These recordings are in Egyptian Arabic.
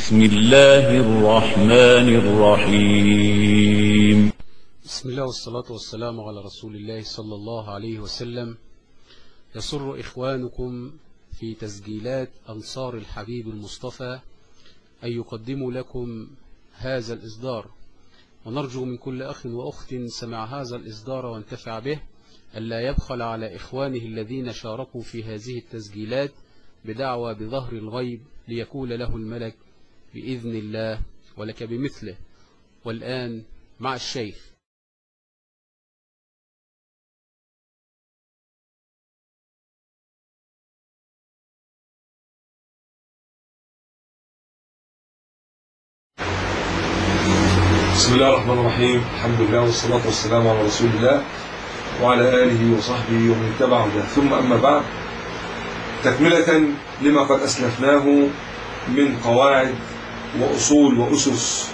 بسم الله الرحمن الرحيم بسم الله والصلاة والسلام على رسول الله صلى الله عليه وسلم يسر إخوانكم في تسجيلات أنصار الحبيب المصطفى أن يقدموا لكم هذا الإصدار ونرجو من كل أخ وأخت سمع هذا الإصدار وانتفع به ألا يبخل على إخوانه الذين شاركوا في هذه التسجيلات بدعوى بظهر الغيب ليقول له الملك بإذن الله ولك بمثله والآن مع الشيخ بسم الله الرحمن الرحيم الحمد لله والصلاة والسلام على رسول الله وعلى آله وصحبه ومن تبع هداه ثم أما بعد تكملة لما قد أسلفناه من قواعد وأصول وأسس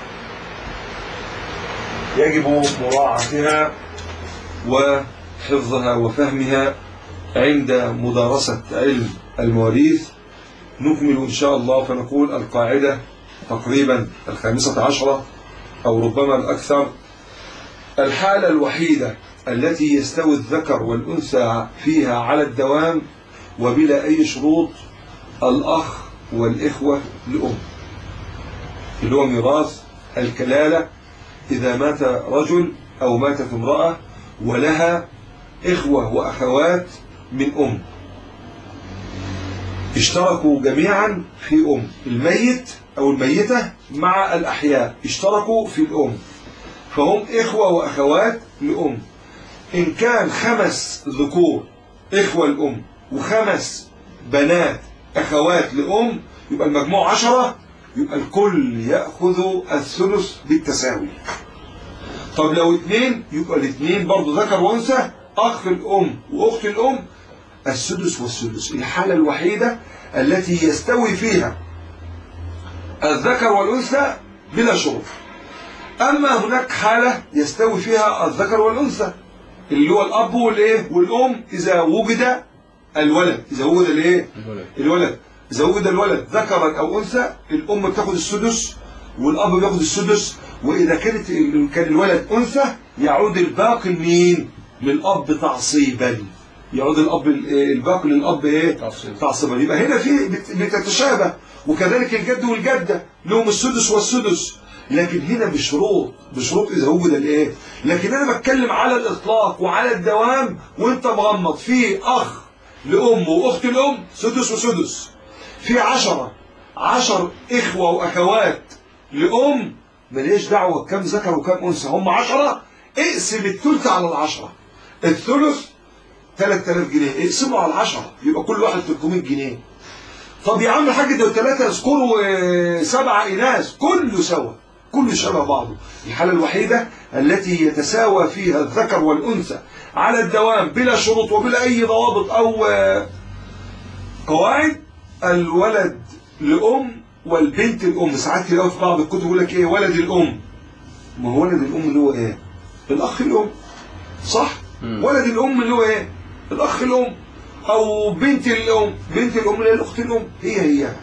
يجب مراعاتها وحفظها وفهمها عند مدارسة علم المواريث نكمل إن شاء الله فنقول القاعدة تقريبا الخامسة عشرة أو ربما الأكثر الحالة الوحيدة التي يستوي الذكر والأنثى فيها على الدوام وبلا أي شروط الأخ والإخوة لأم اللي هو ميراث الكلالة إذا مات رجل أو ماتت امرأة ولها إخوة وأخوات من أم اشتركوا جميعا في أم الميت أو الميتة مع الأحياء اشتركوا في الأم فهم إخوة وأخوات لأم إن كان خمس ذكور إخوة الأم وخمس بنات أخوات لأم يبقى المجموع عشرة يبقى الكل يأخذ الثلث بالتساوي طب لو اثنين يبقى الاثنين برضه ذكر وانثى أخ الأم وأخت الأم السدس والسدس الحالة الوحيدة التي يستوي فيها الذكر والأنثى بلا شروط أما هناك حالة يستوي فيها الذكر والأنثى اللي هو الأب والإيه والأم إذا وجد الولد إذا وجد الإيه الولد. الولد إذا وجد الولد ذكرا أو أنثى الأم بتاخد السدس والأب بياخد السدس وإذا كانت كان الولد أنثى يعود الباقي لمين؟ للأب تعصيبا يعود الأب الباقي للأب إيه؟ تعصيبا. تعصيبا يبقى هنا في بت- بتتشابه وكذلك الجد والجدة لهم السدس والسدس لكن هنا بشروط بشروط إذا وجد الإيه؟ لكن أنا بتكلم على الإطلاق وعلى الدوام وأنت مغمض في أخ لأم وأخت الأم سدس وسدس في عشرة عشر إخوة وأخوات لأم مليش دعوة كم ذكر وكم أنثى هم عشرة اقسم الثلث على العشرة الثلث 3000 جنيه اقسموا على العشرة يبقى كل واحد 300 جنيه طب يا عم الحاج ده ثلاثة يذكروا آه، سبعة إناث كله سوا كله شبه بعضه الحالة الوحيدة التي يتساوى فيها الذكر والأنثى على الدوام بلا شروط وبلا أي ضوابط أو آه، قواعد الولد لأم والبنت الأم ساعات تلاقوا في بعض الكتب يقول لك إيه ولد الأم ما هو ولد الأم اللي هو إيه؟ الأخ الأم صح؟ مم. ولد الأم اللي هو إيه؟ الأخ الأم أو بنت الأم بنت الأم اللي هي الأخت الأم هي هي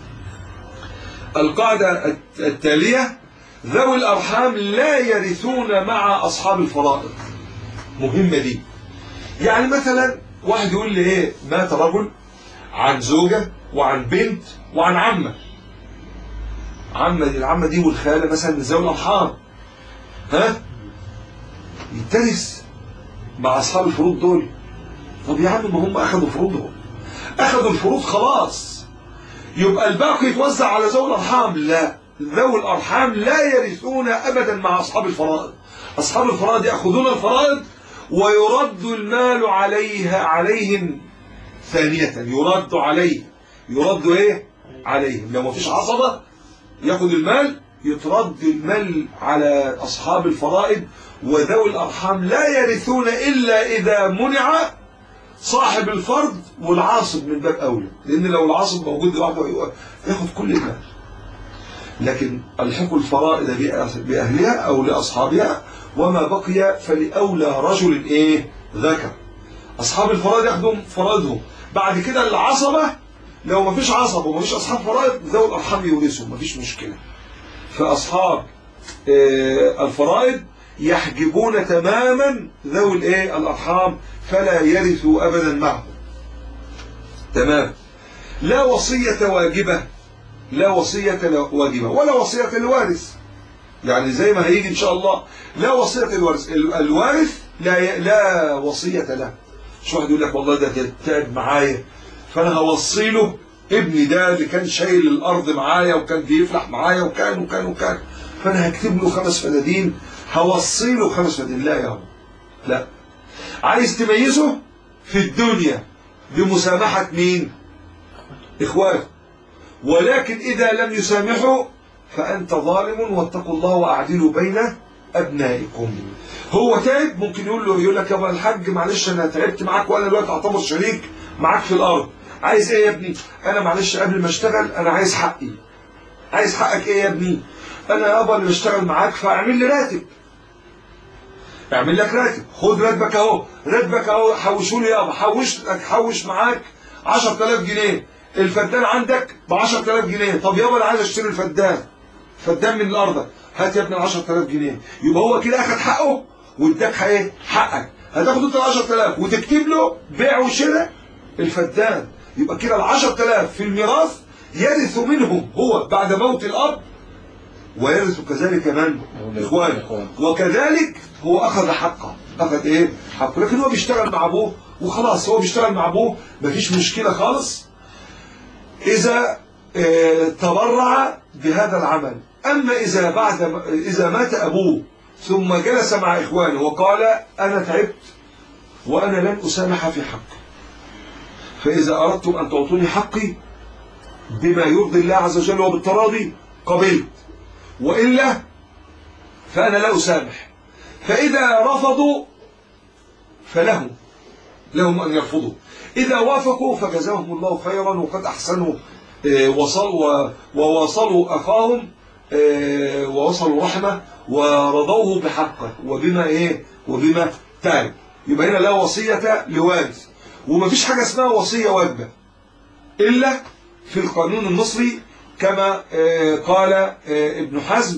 القاعدة الت- التالية ذوي الأرحام لا يرثون مع أصحاب الفرائض مهمة دي يعني مثلا واحد يقول لي ايه مات رجل عن زوجة وعن بنت وعن عمة عمة دي العمة دي والخالة مثلا من ذوي الأرحام ها يترث مع أصحاب الفروض دول طب يا عم ما هم أخذوا فروضهم أخذوا الفروض خلاص يبقى الباقي يتوزع على ذوي الأرحام لا ذوي الأرحام لا يرثون أبدا مع أصحاب الفرائض أصحاب الفرائض يأخذون الفرائض ويرد المال عليها عليهم ثانية يرد عليه يرد ايه عليهم لو ما فيش عصبة ياخد المال يترد المال على أصحاب الفرائض وذوي الأرحام لا يرثون إلا إذا منع صاحب الفرض والعاصب من باب أولى لأن لو العاصب موجود لوحده ياخد كل المال لكن الحقوا الفرائض بأه- بأهلها أو لأصحابها وما بقي فلأولى رجل إيه ذكر أصحاب الفرائض ياخدوا فرائضهم بعد كده العصبة لو ما فيش عصب وما فيش اصحاب فرائض ذوي الارحام يورثوا ما فيش مشكله فاصحاب آه، الفرائض يحجبون تماما ذوي الايه الارحام فلا يرثوا ابدا معهم تمام لا وصيه واجبه لا وصيه واجبه ولا وصيه لوارث يعني زي ما هيجي ان شاء الله لا وصيه للوارث ال- الوارث لا ي... لا وصيه له مش واحد يقول لك والله ده تعب معايا فانا هوصي له ابني ده اللي كان شايل الارض معايا وكان بيفلح معايا وكان وكان وكان فانا هكتب له خمس فدادين هوصي له خمس فدادين لا يا رب لا عايز تميزه في الدنيا بمسامحه مين اخواته ولكن اذا لم يسامحوا فانت ظالم واتقوا الله واعدلوا بين ابنائكم هو تعب ممكن يقول له يقول لك يا ابو الحاج معلش انا تعبت معاك وانا دلوقتي اعتبر شريك معاك في الارض عايز ايه يا ابني انا معلش قبل ما اشتغل انا عايز حقي عايز حقك ايه يا ابني انا يابا اللي بشتغل معاك فاعمل لي راتب اعمل لك راتب خد راتبك اهو راتبك اهو حوشوا لي يابا حوش لك حوش معاك 10000 جنيه الفدان عندك ب 10000 جنيه طب يابا انا عايز اشتري الفدان فدان من الارض هات يا ابني ال 10000 جنيه يبقى هو كده اخد حقه واداك ايه حقك هتاخد انت ال 10000 وتكتب له بيع وشراء الفدان يبقى كده ال 10000 في الميراث يرث منهم هو بعد موت الاب ويرث كذلك من اخوانه وكذلك هو اخذ حقه اخذ ايه حقه لكن هو بيشتغل مع ابوه وخلاص هو بيشتغل مع ابوه مفيش مشكله خالص اذا آه، تبرع بهذا العمل اما اذا بعد اذا مات ابوه ثم جلس مع اخوانه وقال انا تعبت وانا لن اسامح في حقي فاذا اردتم ان تعطوني حقي بما يرضي الله عز وجل وبالتراضي قبلت والا فانا لا اسامح فاذا رفضوا فلهم لهم ان يرفضوا اذا وافقوا فجزاهم الله خيرا وقد احسنوا آه، وصلوا وواصلوا اخاهم آه، ووصلوا رحمه ورضوه بحقه وبما ايه وبما تعب يبقى هنا لا وصيه لوارث ومفيش حاجه اسمها وصيه واجبه الا في القانون المصري كما آه، قال آه، ابن حزم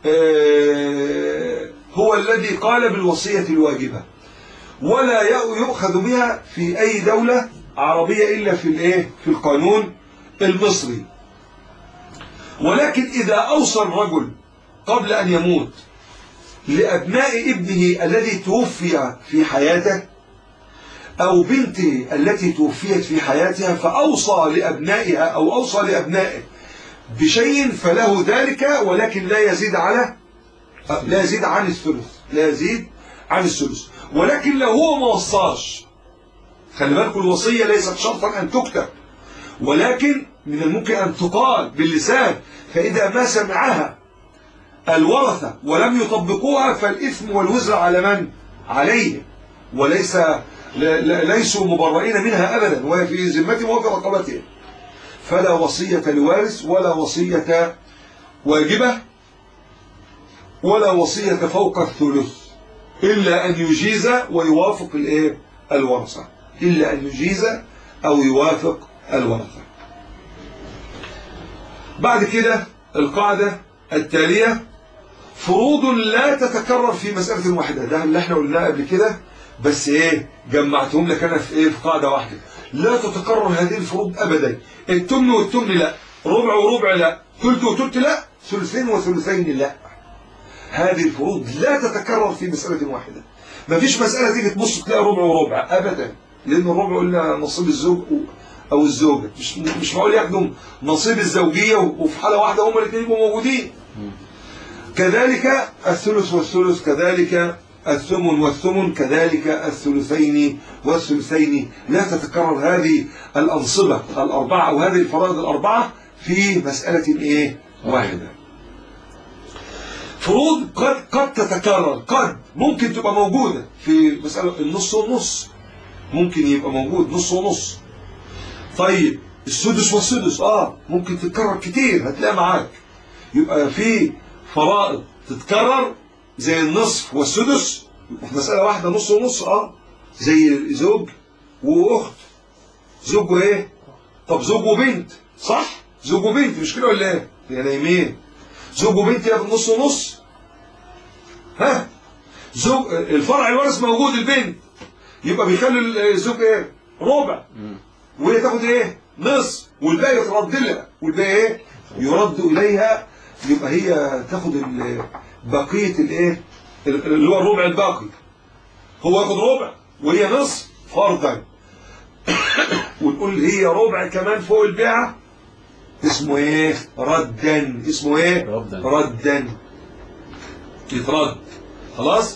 آه، هو الذي قال بالوصيه الواجبه ولا يؤخذ بها في أي دولة عربية إلا في الإيه؟ في القانون المصري ولكن إذا أوصى الرجل قبل أن يموت لأبناء ابنه الذي توفي في حياته أو بنته التي توفيت في حياتها فأوصى لأبنائها أو أوصى لأبنائه بشيء فله ذلك ولكن لا يزيد على لا يزيد عن الثلث لا يزيد عن الثلث ولكن لو هو ما وصاش خلي بالكم الوصية ليست شرطا أن تكتب ولكن من الممكن أن تقال باللسان فإذا ما سمعها الورثة ولم يطبقوها فالإثم والوزر على من؟ عليه وليس لا- لا- ليسوا مبرئين منها أبدا وهي في ذمتهم وفي رقبتهم فلا وصية لوارث ولا وصية واجبة ولا وصية فوق الثلث إلا أن يجيز ويوافق الإيه؟ الورثة إلا أن يجيز أو يوافق الورثة بعد كده القاعدة التالية فروض لا تتكرر في مسألة واحدة ده اللي احنا قلناه قبل كده بس ايه جمعتهم لك انا في ايه في قاعدة واحدة لا تتكرر هذه الفروض ابدا التمن والتمن لا ربع وربع لا ثلث وثلث لا ثلثين وثلثين لا هذه الفروض لا تتكرر في مسألة واحدة ما فيش مسألة تيجي تبص تلاقي ربع وربع أبدا لأن الربع قلنا نصيب الزوج أو الزوجة مش مش معقول ياخدوا نصيب الزوجية وفي حالة واحدة هما الاثنين يبقوا موجودين كذلك الثلث والثلث كذلك الثمن والثمن كذلك الثلثين والثلثين لا تتكرر هذه الأنصبة الأربعة أو هذه الفرائض الأربعة في مسألة إيه واحدة فروض قد قد تتكرر قد ممكن تبقى موجودة في مسألة النص والنص ممكن يبقى موجود نص ونص طيب السدس والسدس اه ممكن تتكرر كتير هتلاقي معاك يبقى في فرائض تتكرر زي النصف والسدس في مسألة واحدة نص ونص اه زي زوج واخت زوج وايه طب زوج وبنت صح زوج وبنت مش كده ولا ايه يا نايمين زوج وبنت ياخد نص ونص ها زوج الفرع الوارث موجود البنت يبقى بيخلي الزوج ايه ربع وهي تاخد ايه نصف والباقي يترد لها والباقي ايه يرد اليها يبقى هي تاخد ال- بقيه الايه اللي هو الربع الباقي هو ياخد ربع وهي نصف فرضا ونقول هي ربع كمان فوق البيعه اسمه ايه ردا اسمه ايه ردا. ردا يترد خلاص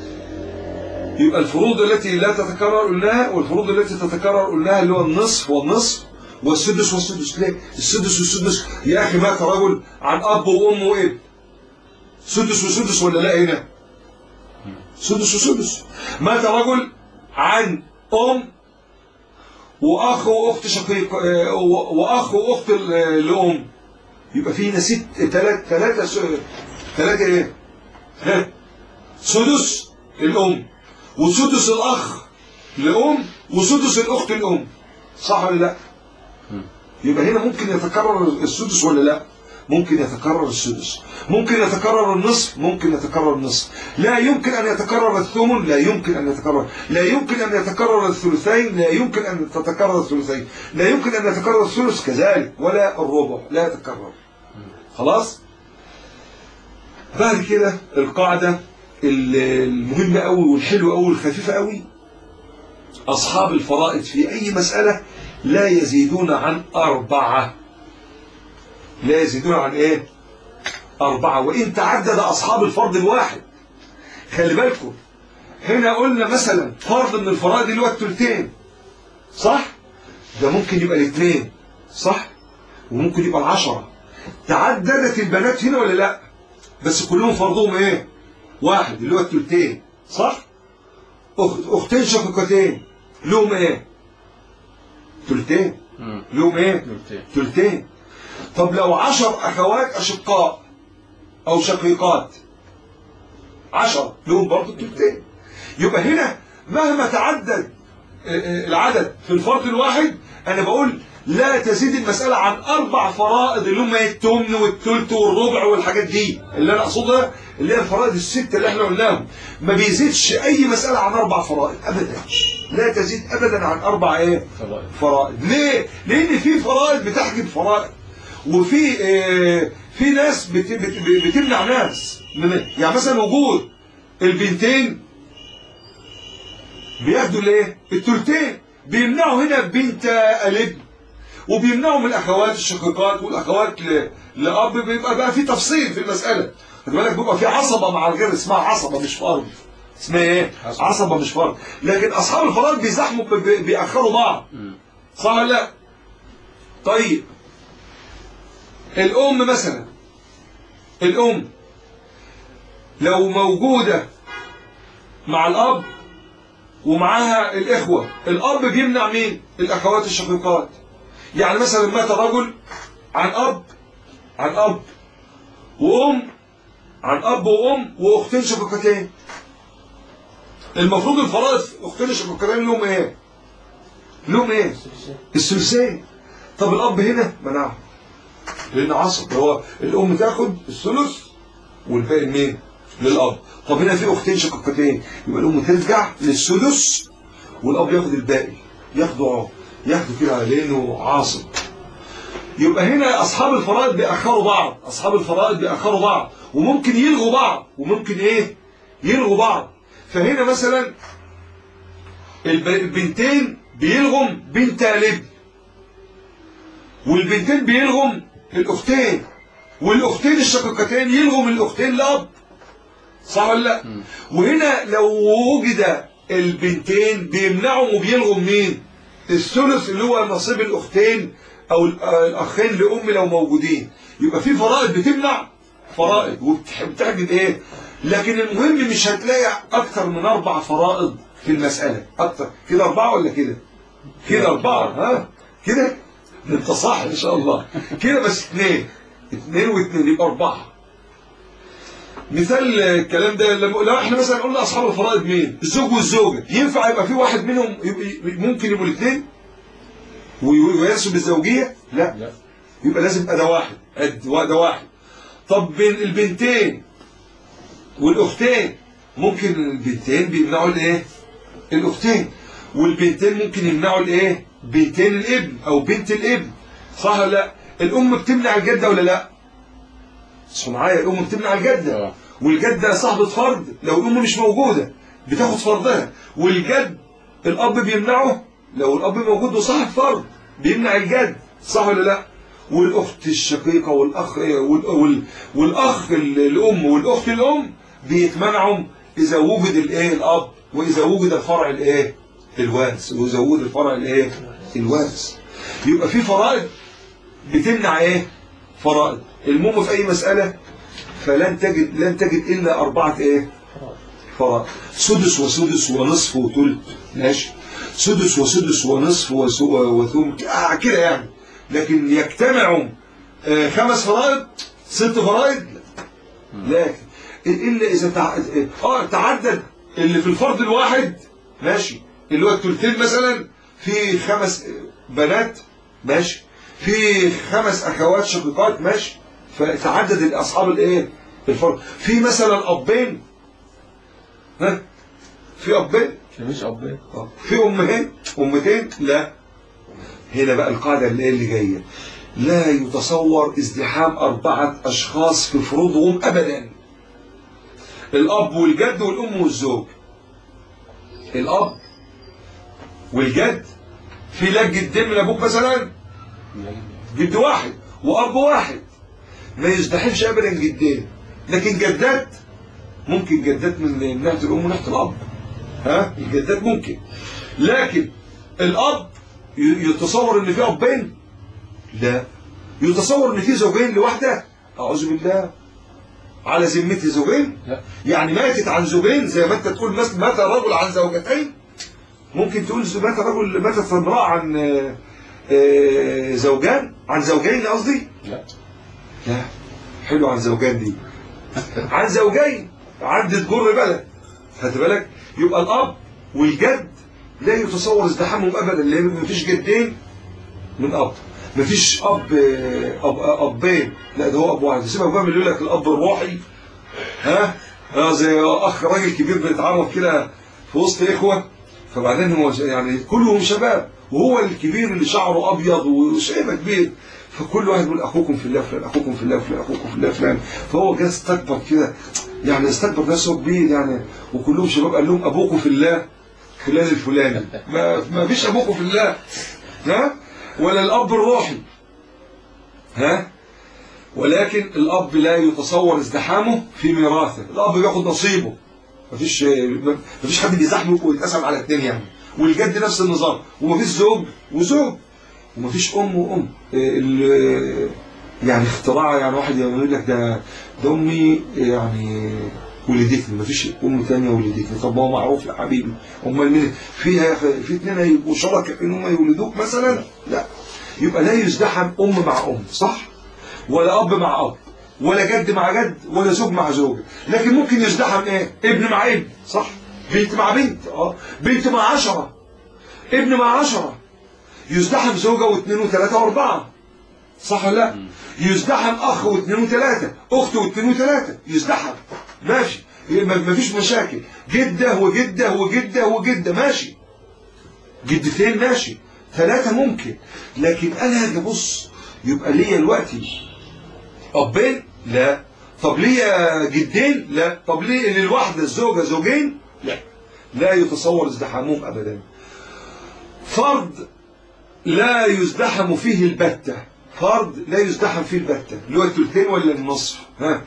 يبقى الفروض التي لا تتكرر قلناها والفروض التي تتكرر قلناها اللي هو النصف والنصف والسدس والسدس ليه السدس والسدس يا اخي مات رجل عن اب وام وابن سدس وسدس ولا لا هنا سدس وسدس مات رجل عن ام واخ واخت شقيق آه، و- واخ واخت ل- لام يبقى في هنا ست ثلاث ثلاثه ثلاثه ايه ها؟ سدس الام وسدس الاخ لام وسدس الاخت الام صح ولا لا يبقى هنا ممكن يتكرر السدس ولا لا ممكن يتكرر السدس ممكن يتكرر النصف ممكن يتكرر النصف لا يمكن أن يتكرر الثمن لا يمكن أن يتكرر لا يمكن أن يتكرر الثلثين لا يمكن أن تتكرر الثلثين لا يمكن أن يتكرر الثلث كذلك ولا الربع لا يتكرر خلاص بعد كده القاعدة المهمة قوي والحلوة قوي والخفيفة قوي أصحاب الفرائض في أي مسألة لا يزيدون عن أربعة لا يزيدون عن إيه أربعة وإن تعدد أصحاب الفرض الواحد خلي بالكم هنا قلنا مثلا فرض من الفرائض اللي هو التلتين صح ده ممكن يبقى الاثنين صح وممكن يبقى العشرة تعددت البنات هنا ولا لا بس كلهم فرضهم ايه واحد اللي هو التلتين صح أخت اختين شقيقتين لهم ايه تلتين مم. لهم ايه تلتين. تلتين طب لو عشر اخوات اشقاء او شقيقات عشر لهم برضه تلتين يبقى هنا مهما تعدد آه، آه، العدد في الفرد الواحد انا بقول لا تزيد المسألة عن أربع فرائض اللي هم التمن والتلت والربع والحاجات دي اللي أنا أقصدها اللي هي الفرائض الستة اللي احنا قلناهم ما بيزيدش أي مسألة عن أربع فرائض أبدا لا تزيد أبدا عن أربع إيه؟ فرائض. فرائض ليه؟ لأن في فرائض بتحجب فرائض وفي آه، في ناس بت بت بتمنع ناس من يعني مثلا وجود البنتين بياخدوا الايه؟ التلتين بيمنعوا هنا بنت الابن وبيمنعوا من الاخوات الشقيقات والاخوات ل... لاب بيبقى بقى في تفصيل في المساله خد بالك بيبقى في عصبه مع الغير اسمها عصبه مش فرض اسمها ايه؟ عصبة. عصبه مش فرض لكن اصحاب الفرائض بيزاحموا ب- ب- بيأخروا بعض مم. صح ولا لا؟ طيب الأم مثلا الأم لو موجودة مع الأب ومعاها الإخوة الأب بيمنع مين؟ الأخوات الشقيقات يعني مثلا مات رجل عن أب عن أب وأم عن أب وأم وأختين شقيقتين المفروض الفرائض أختين شقيقتين لهم إيه؟ لهم إيه؟ الثلثين طب الاب هنا منعه لان عصب هو الام تاخد الثلث والباقي لمين للاب طب هنا في اختين شقيقتين يبقى الام ترجع للسدس والاب ياخد الباقي ياخده ياخده كده لانه عاصب يبقى هنا اصحاب الفرائض بيأخروا بعض اصحاب الفرائض بيأخروا بعض وممكن يلغوا بعض وممكن ايه يلغوا بعض فهنا مثلا الب- البنتين بيلغم بنت الابن والبنتين بيلغم الاختين والاختين الشقيقتين يلغم الاختين الاب صح ولا لا وهنا لو وجد البنتين بيمنعهم وبيلغم مين الثلث اللي هو نصيب الاختين او ال- آه الاخين لام لو موجودين يبقى في فرائض بتمنع فرائض وبتحدد ايه لكن المهم مش هتلاقي اكتر من اربع فرائض في المساله اكتر كده اربعه ولا كده كده أربعة ها كده انت صح إن شاء الله كده بس اثنين اثنين واثنين يبقى أربعة مثال الكلام ده لما لو احنا مثلا قلنا أصحاب الفرائض مين الزوج والزوجة ينفع يبقى في واحد منهم يبقى ممكن يبقوا الاثنين وي- وينسب الزوجية لا لا يبقى لازم يبقى ده واحد قد ده واحد طب بين البنتين والاختين ممكن البنتين بيمنعوا الايه الاختين والبنتين ممكن يمنعوا الايه بنتين الابن او بنت الابن صح ولا لا الام بتمنع الجده ولا لا اسمع معايا الام بتمنع الجده آه. والجده صاحبه فرض لو الام مش موجوده بتاخد فرضها والجد الاب بيمنعه لو الاب موجود وصاحب فرض بيمنع الجد صح ولا لا والاخت الشقيقه والاخ وال- وال- والاخ ال- الام والاخت الام بيتمنعوا اذا وجد الايه الاب واذا وجد الفرع الايه الوارث واذا وجد الفرع الايه الوارث يبقى في فرائض بتمنع ايه فرائض المهم في اي مساله فلن تجد لن تجد الا اربعه ايه فرائض سدس وسدس ونصف وثلث ماشي سدس وسدس ونصف وس- وثلث آه كده يعني لكن يجتمعوا آه، خمس فرائض ست فرائض لا. لكن الا اذا تع... اه تعدد اللي في الفرد الواحد ماشي اللي هو الثلثين مثلا في خمس بنات ماشي في خمس اخوات شقيقات ماشي فتعدد الاصحاب الايه الفرد في مثلا ابين ها في ابين مفيش اب آه. في امهين امتين لا هنا بقى القاعده اللي اللي جايه لا يتصور ازدحام اربعه اشخاص في فروضهم ابدا الاب والجد والام والزوج الاب والجد في لك جدين من ابوك مثلا جد واحد واب واحد ما يزدحمش ابدا جدين لكن جدات ممكن جدات من ناحيه الام وناحيه الاب ها الجدات ممكن لكن الاب ي- يتصور ان في ابين لا يتصور ان في زوجين لواحده اعوذ بالله على ذمتي زوجين لا يعني ماتت عن زوجين زي ما انت تقول مثلا مات رجل عن زوجتين ممكن تقول ز- مات رجل ماتت امراه عن آه، آه، زوجان عن زوجين قصدي لا لا حلو عن زوجان دي عن زوجين عدت جر بلد خدت بالك يبقى الاب والجد لا يتصور ازدحامهم ابدا لان مفيش جدين من اب مفيش اب اب ابين لا ده هو اب واحد سيبك بقى من اللي يقول لك الاب الروحي ها اه زي اخ راجل كبير بيتعرف كده في وسط اخوه فبعدين هو يعني كلهم شباب وهو الكبير اللي شعره ابيض وشيبه كبير فكل واحد يقول اخوكم في الله فلان اخوكم في الله فلان اخوكم في الله فلان فهو جه استكبر كده يعني استكبر نفسه كبير يعني وكلهم شباب قال لهم ابوكم في الله فلان الفلاني ما ما فيش ابوكم في الله ها ولا الاب الروحي ها ولكن الاب لا يتصور ازدحامه في ميراثه الاب بياخد نصيبه مفيش مفيش حد بيزاحمه ويتقسم على اتنين يعني والجد نفس النظام ومفيش زوج وزوج ومفيش ام وام إيه ال- يعني اختراع يعني واحد يقول لك ده ده امي يعني ولدتني مفيش ام ثانيه ولدتني طب ما هو معروف يا حبيبي امال مين فيها في اثنين هيبقوا شركاء ان هم يولدوك مثلا لا يبقى لا يزدحم ام مع ام صح ولا اب مع اب ولا جد مع جد ولا زوج مع زوجة لكن ممكن يزدحم ايه ابن مع ابن صح بنت مع بنت اه بنت مع عشرة ابن مع عشرة يزدحم زوجة واثنين وثلاثة واربعة صح ولا لا يزدحم اخ واثنين وثلاثة اخت واثنين وثلاثة يزدحم ماشي ما ما فيش مشاكل جدة وجدة وجدة وجدة ماشي جدتين ماشي ثلاثة ممكن لكن انا هاجي ابص يبقى ليا دلوقتي ابين لا طب ليا جدين لا طب ليه للواحدة الزوجة زوجين لا لا يتصور ازدحامهم ابدا فرد لا يزدحم فيه البتة فرد لا يزدحم فيه البتة اللي هو الثلثين ولا النصف ها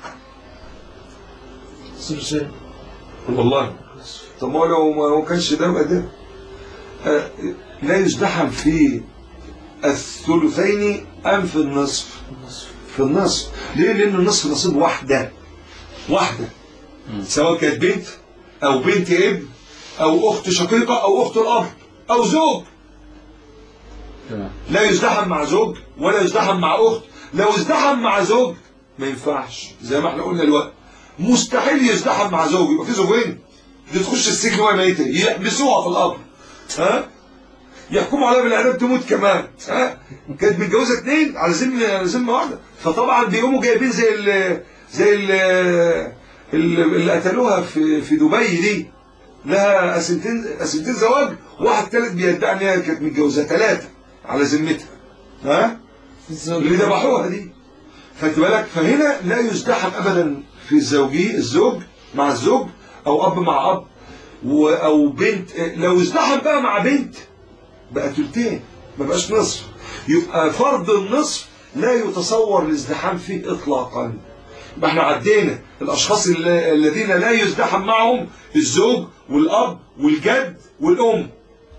ثلثين والله طب ما هو لو ما كانش ده يبقى ده آه، لا يزدحم في الثلثين ام في النصف في النصف ليه لان النصف نصيب واحده واحده سواء كانت بنت او بنت ابن او اخت شقيقه او اخت الاب او زوج تمام لا يزدحم مع زوج ولا يزدحم مع اخت لو ازدحم مع زوج ما ينفعش زي ما احنا قلنا الوقت مستحيل يزدحم مع زوج يبقى في زوجين دي تخش السجن وهي ميته يحبسوها في القبر ها يحكموا عليها بالاعدام تموت كمان ها كانت متجوزه اثنين على ذمه على ذمه واحده فطبعا بيقوموا جايبين زي ال زي ال اللي قتلوها في في دبي دي لها قسمتين قسمتين زواج واحد ثالث بيدعي ان هي كانت متجوزه ثلاثه على ذمتها ها اللي ذبحوها دي خدت بالك فهنا لا يزدحم ابدا في الزوجي الزوج مع الزوج او اب مع اب و- او بنت لو ازدحم بقى مع بنت بقى تلتين ما بقاش نصف يبقى فرض النصف لا يتصور الازدحام فيه اطلاقا يبقى احنا عدينا الاشخاص ال- الذين لا يزدحم معهم الزوج والاب والجد والام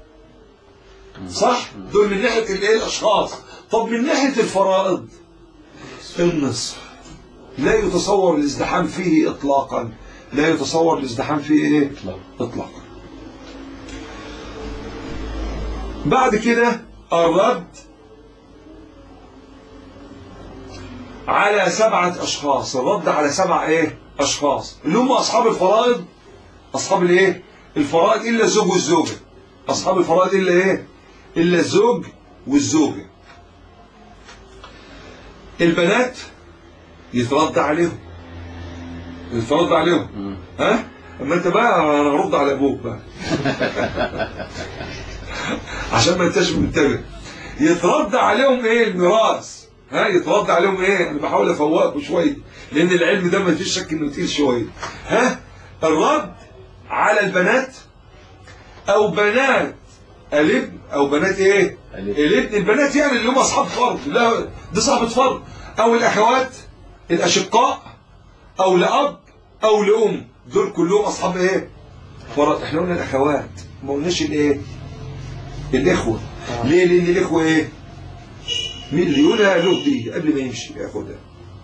صح دول من ناحيه الايه الاشخاص طب من ناحيه الفرائض النصف لا يتصور الازدحام فيه اطلاقا لا يتصور الازدحام فيه ايه اطلاقا بعد كده الرد على سبعة أشخاص الرد على سبع إيه أشخاص اللي هم أصحاب الفرائض أصحاب الإيه الفرائض إلا الزوج والزوجة أصحاب الفرائض إلا إيه إلا الزوج والزوجة البنات يترد عليهم يترد عليهم ها اما انت بقى انا هرد على ابوك بقى عشان ما انتش منتبه يترد عليهم ايه الميراث ها يترد عليهم ايه انا بحاول افوقكم شويه لان العلم ده ما فيش شك انه تقيل شويه ها الرد على البنات او بنات الابن او بنات ايه الابن. الابن البنات يعني اللي هم اصحاب فرض لا دي صاحبه فرض او الاخوات الاشقاء او لاب او لام دول كلهم اصحاب ايه فرض احنا قلنا الاخوات ما قلناش الايه الاخوه ليه لان الاخوه ايه مين اللي يقولها له دي قبل ما يمشي ياخدها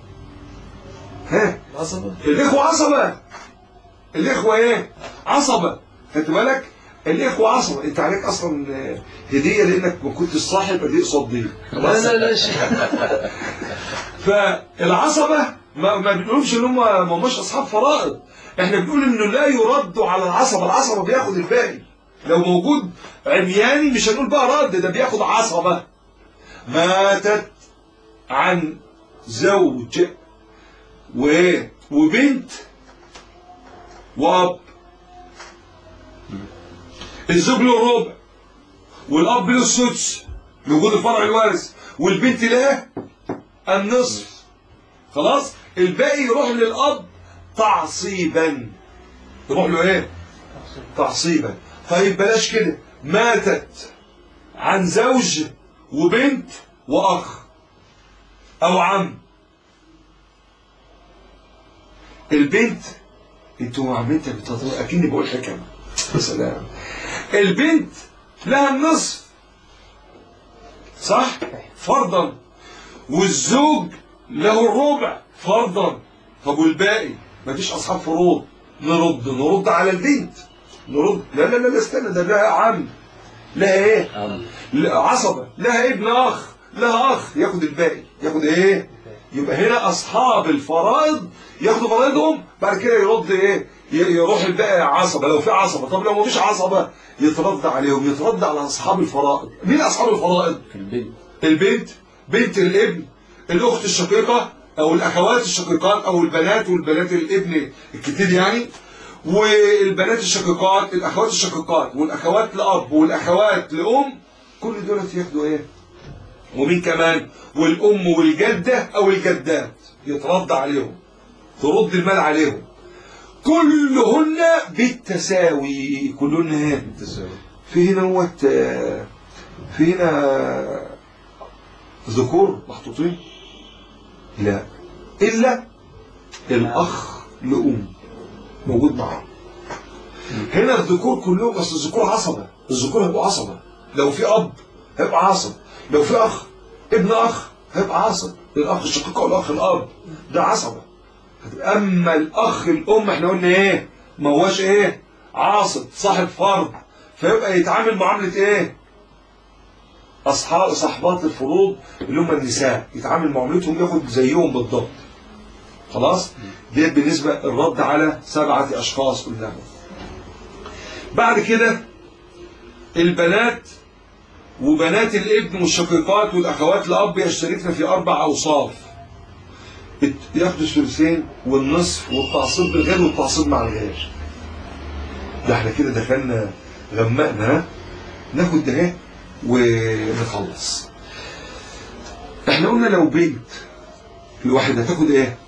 ها عصبة الاخوه عصبه الاخوه ايه عصبه خدت بالك الاخوه عصبه انت عليك اصلا آه، هديه لانك ما كنتش صاحب ادي قصاد دي لا لا لا شيء فالعصبه ما, ما بنقولش ان هم ما هماش اصحاب فرائض احنا بنقول انه لا يرد على العصبه العصبه بياخد الباقي لو موجود عمياني مش هنقول بقى رد ده بياخد عصبه ماتت عن زوج وايه وبنت واب الزوج له الربع والاب له السدس لوجود الفرع الوارث والبنت لها النصف خلاص الباقي يروح للاب تعصيبا يروح له ايه تعصيبا طيب بلاش كده ماتت عن زوج وبنت واخ او عم البنت انتوا عم انت بتطلع اكني بقول حكم يا سلام البنت لها النصف صح فرضا والزوج له الربع فرضا طب والباقي مفيش اصحاب فروض نرد نرد على البنت نرد لا لا لا لا استنى ده لها عم لها ايه أم. لا عصبة لها ابن اخ لها اخ ياخد الباقي ياخد ايه يبقى هنا اصحاب الفرائض ياخدوا فرائضهم بعد كده يرد ايه ي- يروح الباقي عصبة لو في عصبة طب لو مفيش عصبة يترد عليهم يترد على اصحاب الفرائض مين اصحاب الفرائض في البنت البنت بنت الابن الاخت الشقيقه او الاخوات الشقيقات او البنات والبنات الابن الكتير يعني والبنات الشقيقات الاخوات الشقيقات والاخوات لاب والاخوات لام كل دول ياخدوا ايه ومين كمان والام والجده او الجدات يترد عليهم ترد المال عليهم كلهن بالتساوي كلهن ايه في هنا وت في هنا ذكور محطوطين لا إلا الأخ لأم موجود معاهم هنا الذكور كلهم بس الذكور عصبة الذكور هيبقوا عصبة لو في أب هيبقى عصب لو في أخ ابن أخ هيبقى عصب الأخ الشقيق أو الأخ الأب ده عصبة أما الأخ الأم احنا قلنا إيه ما هوش إيه عاصب صاحب فرض فيبقى يتعامل معاملة إيه اصحاب صاحبات الفروض اللي هم النساء يتعامل معاملتهم ياخد زيهم بالضبط خلاص ديت بالنسبه الرد على سبعه اشخاص قلناهم بعد كده البنات وبنات الابن والشقيقات والاخوات الاب يشتركن في اربع اوصاف الت- ياخدوا الثلثين والنصف والتعصيب بالغير والتعصيب مع الغير ده احنا كده دخلنا غمقنا ها؟ ناخد ده اهي ونخلص احنا قلنا لو بنت الواحدة تاخد ايه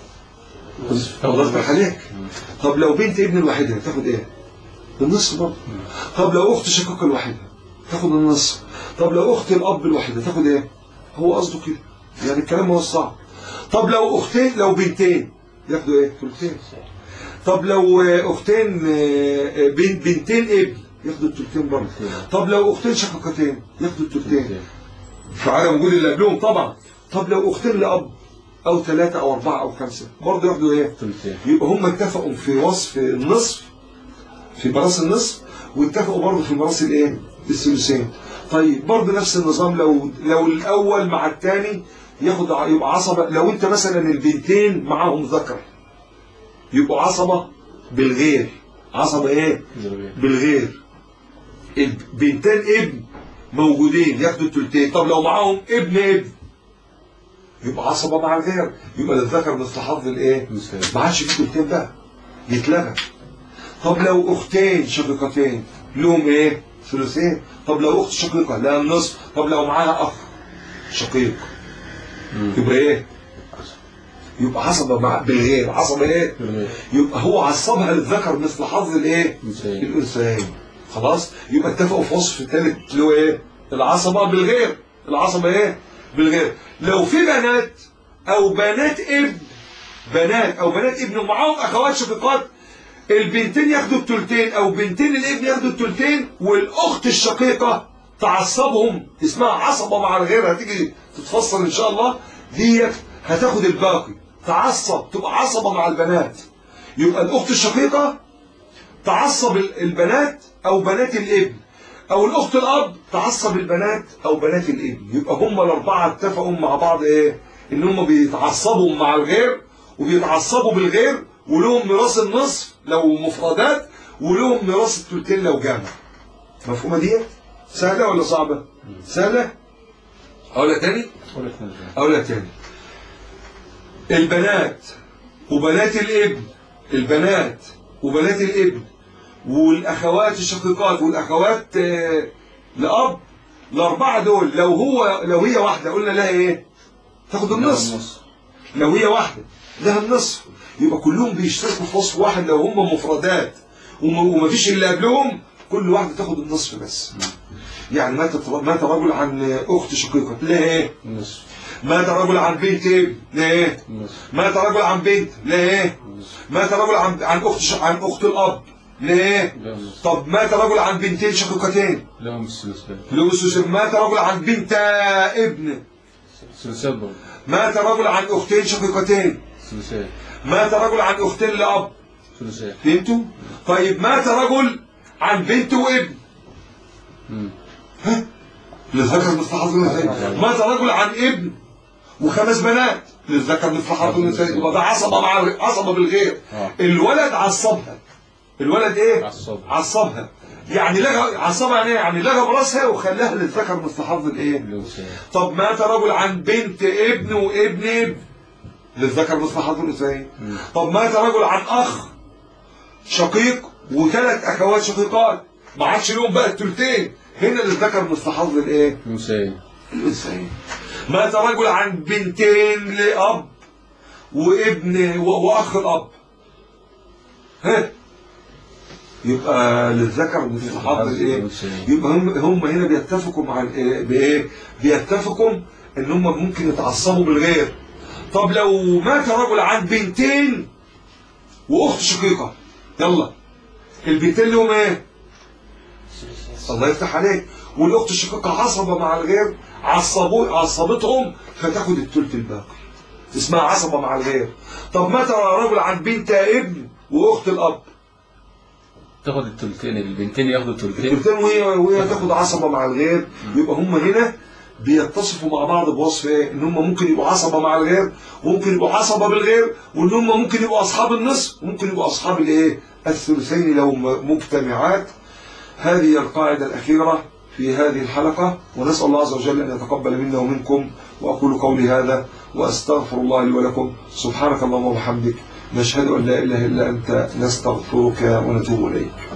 الله يفتح عليك طب لو بنت ابن الواحدة تاخد ايه النصف برضه طب لو اخت شقيقة الواحدة تاخد النصف طب لو اخت الاب الواحدة تاخد ايه هو قصده كده يعني الكلام هو صعب طب لو اختين لو بنتين ياخدوا ايه ثلثين طب لو آه، اختين آه، آه، بنت بنتين ابن ياخدوا الثلثين برضه طب لو اختين شقيقتين ياخدوا الثلثين فعلى وجود اللي قبلهم طبعا طب لو اختين لاب او ثلاثة او اربعة او خمسة برضه ياخدوا ايه ثلثين يبقى هم اتفقوا في وصف النصف في براس النصف واتفقوا برضه في براس الايه الثلثين طيب برضه نفس النظام لو لو الاول مع الثاني ياخد ع- يبقى عصبه لو انت مثلا البنتين معاهم ذكر يبقوا عصبه بالغير عصبه ايه بالغير البنتين ابن موجودين ياخدوا التلتين طب لو معاهم ابن ابن يبقى عصبه مع الغير يبقى للذكر مثل حظ الايه ما عادش في تلتين بقى يتلغى طب لو اختين شقيقتين لهم ايه ثلثين طب لو اخت شقيقه لها النصف طب لو معاها اخ شقيق يبقى ايه يبقى عصبه مع بالغير عصبه ايه يبقى هو عصبها للذكر مثل حظ الايه الأنثيين. الانثيين خلاص يبقى اتفقوا في وصف الثالث اللي هو ايه العصبه بالغير العصبه ايه بالغير لو في بنات او بنات ابن بنات او بنات ابن ومعاهم اخوات شقيقات البنتين ياخدوا التلتين او بنتين الابن ياخدوا التلتين والاخت الشقيقه تعصبهم اسمها عصبه مع الغير هتيجي تتفصل ان شاء الله ديت هتاخد الباقي تعصب تبقى عصبه مع البنات يبقى الاخت الشقيقه تعصب ال- البنات او بنات الابن او الاخت الاب تعصب البنات او بنات الابن يبقى هم الاربعه اتفقوا مع بعض ايه ان هم بيتعصبوا مع الغير وبيتعصبوا بالغير ولهم ميراث النصف لو مفردات ولهم ميراث الثلثين لو جمع مفهومه ديت سهله ولا صعبه سهله اقولها تاني اقولها تاني البنات وبنات الابن البنات وبنات الابن والاخوات الشقيقات والاخوات آه، لاب الاربعه دول لو هو لو هي واحده قلنا لها ايه تاخد النصف لو هي واحده لها النصف يبقى كلهم بيشتركوا في وصف واحد لو هم مفردات وما وما فيش اللي قبلهم كل واحده تاخد النصف بس يعني مات مات رجل عن اخت شقيقه لها ايه النصف مات رجل عن بنت ابن لها ايه النصف مات رجل عن بنت لها ايه مات رجل عن عن اخت ش... عن اخت الاب ليه لهم النصف طب مات رجل عن بنتين شقيقتين لهم الثلثين لوسوس مات رجل عن بنت ابن ثلثين برضه مات رجل عن اختين شقيقتين ثلثين مات رجل عن اختين لاب ثلثين فهمتوا طيب مات رجل عن بنت وابن مم. للذكر مثل حظ الانثيين مات رجل عن ابن وخمس بنات للذكر مثل حظ الانثيين يبقى ده عصبه مع عصبه بالغير آه. الولد عصبها الولد ايه عصبها. عصبها يعني لغى عصبها يعني إيه؟ يعني لغى براسها وخلاها للذكر مثل حظ الايه الأنثيين. طب مات رجل عن بنت ابن وابن ابن للذكر مثل حظ الانثيين طب مات رجل عن اخ شقيق وثلاث اخوات شقيقات ما عادش لهم بقى الثلثين هنا للذكر مثل حظ الايه الأنثيين. الانثيين مات رجل عن بنتين لاب وابن و- واخ الاب ها يبقى للذكر مثل حظ الايه يبقى هم هم هنا بيتفقوا مع الايه بايه بيتفقوا ان هم ممكن يتعصبوا بالغير طب لو مات رجل عن بنتين واخت شقيقه يلا البنتين لهم ايه الله يفتح عليك والاخت الشقيقه عصبه مع الغير عصبوا عصبتهم فتاخد الثلث الباقي اسمها عصبه مع الغير طب مات رجل عن بنت ابن واخت الاب تاخد الثلثين البنتين ياخدوا الثلثين الثلثين وهي وهي تاخد عصبه مع الغير يبقى هم هنا بيتصفوا مع بعض بوصف ايه ان هم ممكن يبقوا عصبه مع الغير وممكن يبقوا عصبه بالغير وان هم ممكن يبقوا اصحاب النصف وممكن يبقوا اصحاب الايه الثلثين لو م- مجتمعات هذه القاعده الاخيره في هذه الحلقة ونسأل الله عز وجل أن يتقبل منا ومنكم وأقول قولي هذا وأستغفر الله لي ولكم سبحانك اللهم وبحمدك نشهد أن لا إله إلا أنت نستغفرك ونتوب إليك